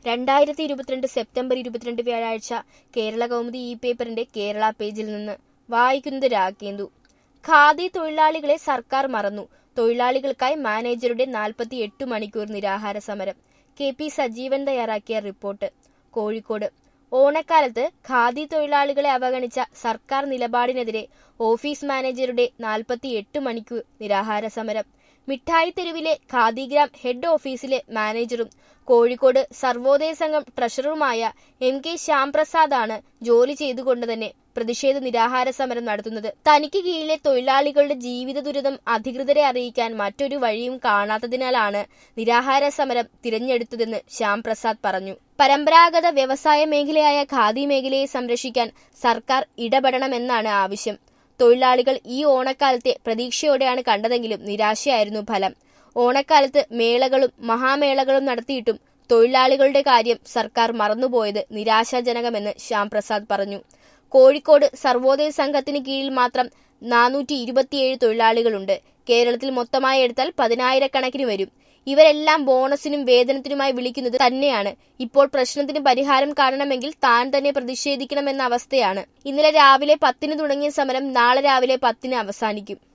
രണ്ടായിരത്തി ഇരുപത്തിരണ്ട് സെപ്റ്റംബർ ഇരുപത്തിരണ്ട് വ്യാഴാഴ്ച കേരള കൗമുദി ഇ പേപ്പറിന്റെ കേരള പേജിൽ നിന്ന് വായിക്കുന്നത് രാഗേന്ദു ഖാദി തൊഴിലാളികളെ സർക്കാർ മറന്നു തൊഴിലാളികൾക്കായി മാനേജറുടെ നാൽപ്പത്തി എട്ട് മണിക്കൂർ നിരാഹാര സമരം കെ പി സജീവൻ തയ്യാറാക്കിയ റിപ്പോർട്ട് കോഴിക്കോട് ഓണക്കാലത്ത് ഖാദി തൊഴിലാളികളെ അവഗണിച്ച സർക്കാർ നിലപാടിനെതിരെ ഓഫീസ് മാനേജറുടെ നാൽപ്പത്തി എട്ട് മണിക്കൂർ നിരാഹാര സമരം മിഠായി തെരുവിലെ ഖാദിഗ്രാം ഹെഡ് ഓഫീസിലെ മാനേജറും കോഴിക്കോട് സർവോദയ സംഘം ട്രഷററുമായ എം കെ ശ്യാംപ്രസാദാണ് ജോലി ചെയ്തുകൊണ്ട് തന്നെ പ്രതിഷേധ നിരാഹാര സമരം നടത്തുന്നത് തനിക്ക് കീഴിലെ തൊഴിലാളികളുടെ ജീവിത ദുരിതം അധികൃതരെ അറിയിക്കാൻ മറ്റൊരു വഴിയും കാണാത്തതിനാലാണ് നിരാഹാര സമരം തിരഞ്ഞെടുത്തതെന്ന് ശ്യാംപ്രസാദ് പറഞ്ഞു പരമ്പരാഗത വ്യവസായ മേഖലയായ ഖാദി മേഖലയെ സംരക്ഷിക്കാൻ സർക്കാർ ഇടപെടണമെന്നാണ് ആവശ്യം തൊഴിലാളികൾ ഈ ഓണക്കാലത്തെ പ്രതീക്ഷയോടെയാണ് കണ്ടതെങ്കിലും നിരാശയായിരുന്നു ഫലം ഓണക്കാലത്ത് മേളകളും മഹാമേളകളും നടത്തിയിട്ടും തൊഴിലാളികളുടെ കാര്യം സർക്കാർ മറന്നുപോയത് നിരാശാജനകമെന്ന് ശ്യാംപ്രസാദ് പറഞ്ഞു കോഴിക്കോട് സർവോദയ സംഘത്തിന് കീഴിൽ മാത്രം നാനൂറ്റി ഇരുപത്തിയേഴ് തൊഴിലാളികളുണ്ട് കേരളത്തിൽ മൊത്തമായി എടുത്താൽ പതിനായിരക്കണക്കിന് വരും ഇവരെല്ലാം ബോണസിനും വേതനത്തിനുമായി വിളിക്കുന്നത് തന്നെയാണ് ഇപ്പോൾ പ്രശ്നത്തിന് പരിഹാരം കാണണമെങ്കിൽ താൻ തന്നെ പ്രതിഷേധിക്കണമെന്ന അവസ്ഥയാണ് ഇന്നലെ രാവിലെ പത്തിന് തുടങ്ങിയ സമരം നാളെ രാവിലെ പത്തിന് അവസാനിക്കും